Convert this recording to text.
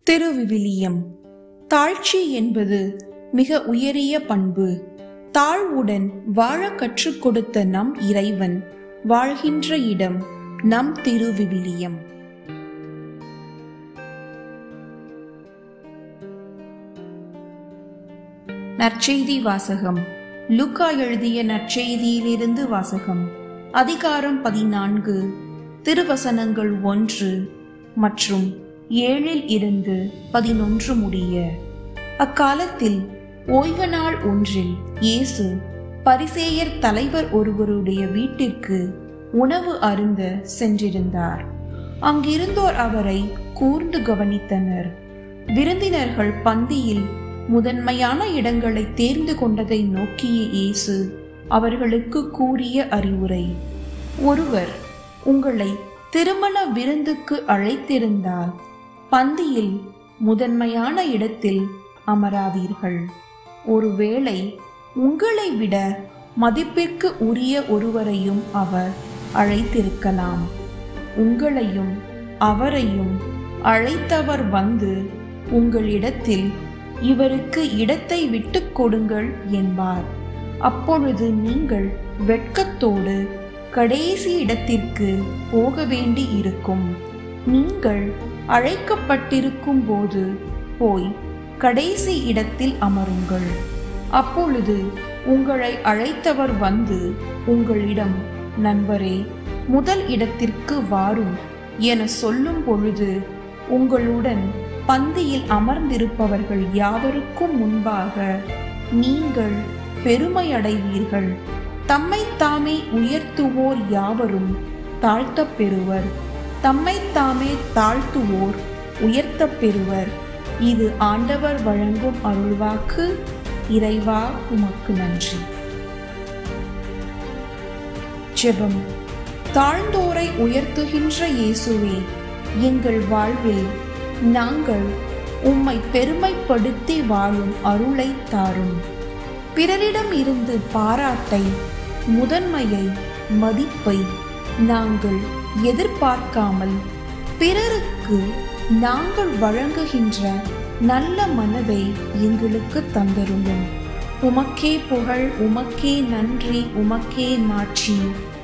திருவிவிலியம் தாழ்ச்சி என்பது மிக உயரிய பண்பு தாழ்வுடன் வாழ கற்றுக் கொடுத்த நம் இறைவன் வாழ்கின்ற இடம் நம் திருவிவிலியம் நற்செய்தி வாசகம் லுக்கா எழுதிய நற்செய்தியிலிருந்து வாசகம் அதிகாரம் பதினான்கு திருவசனங்கள் ஒன்று மற்றும் ஏழில் இருந்து பதினொன்று முடிய அக்காலத்தில் ஓய்வு நாள் ஒன்றில் இயேசு பரிசேயர் தலைவர் ஒருவருடைய வீட்டிற்கு உணவு அருந்த சென்றிருந்தார் அங்கிருந்தோர் அவரை கூர்ந்து கவனித்தனர் விருந்தினர்கள் பந்தியில் முதன்மையான இடங்களை தேர்ந்து கொண்டதை நோக்கிய இயேசு அவர்களுக்கு கூறிய அறிவுரை ஒருவர் உங்களை திருமண விருந்துக்கு அழைத்திருந்தால் பந்தியில் முதன்மையான இடத்தில் அமராதீர்கள் ஒருவேளை உங்களை விட மதிப்பிற்கு உரிய ஒருவரையும் அவர் அழைத்திருக்கலாம் உங்களையும் அவரையும் அழைத்தவர் வந்து உங்களிடத்தில் இவருக்கு இடத்தை விட்டுக் கொடுங்கள் என்பார் அப்பொழுது நீங்கள் வெட்கத்தோடு கடைசி இடத்திற்கு போக வேண்டி இருக்கும் நீங்கள் அழைக்கப்பட்டிருக்கும் போது போய் கடைசி இடத்தில் அமருங்கள் அப்பொழுது உங்களை அழைத்தவர் வந்து உங்களிடம் நண்பரே முதல் இடத்திற்கு வாரும் என சொல்லும் பொழுது உங்களுடன் பந்தியில் அமர்ந்திருப்பவர்கள் யாவருக்கும் முன்பாக நீங்கள் பெருமையடைவீர்கள் தம்மை தாமே உயர்த்துவோர் யாவரும் தாழ்த்தப் பெறுவர் தம்மை தாமே தாழ்த்துவோர் உயர்த்தப் பெறுவர் இது ஆண்டவர் வழங்கும் அருள்வாக்கு இறைவா உமக்கு நன்றி ஜெபம் தாழ்ந்தோரை உயர்த்துகின்ற இயேசுவே எங்கள் வாழ்வில் நாங்கள் உம்மை பெருமைப்படுத்தி வாழும் அருளை தாரும் பிறரிடம் இருந்து பாராட்டை முதன்மையை மதிப்பை நாங்கள் எதிர்பார்க்காமல் பிறருக்கு நாங்கள் வழங்குகின்ற நல்ல மனதை எங்களுக்கு தந்தருளும் உமக்கே புகழ் உமக்கே நன்றி உமக்கே மாட்சி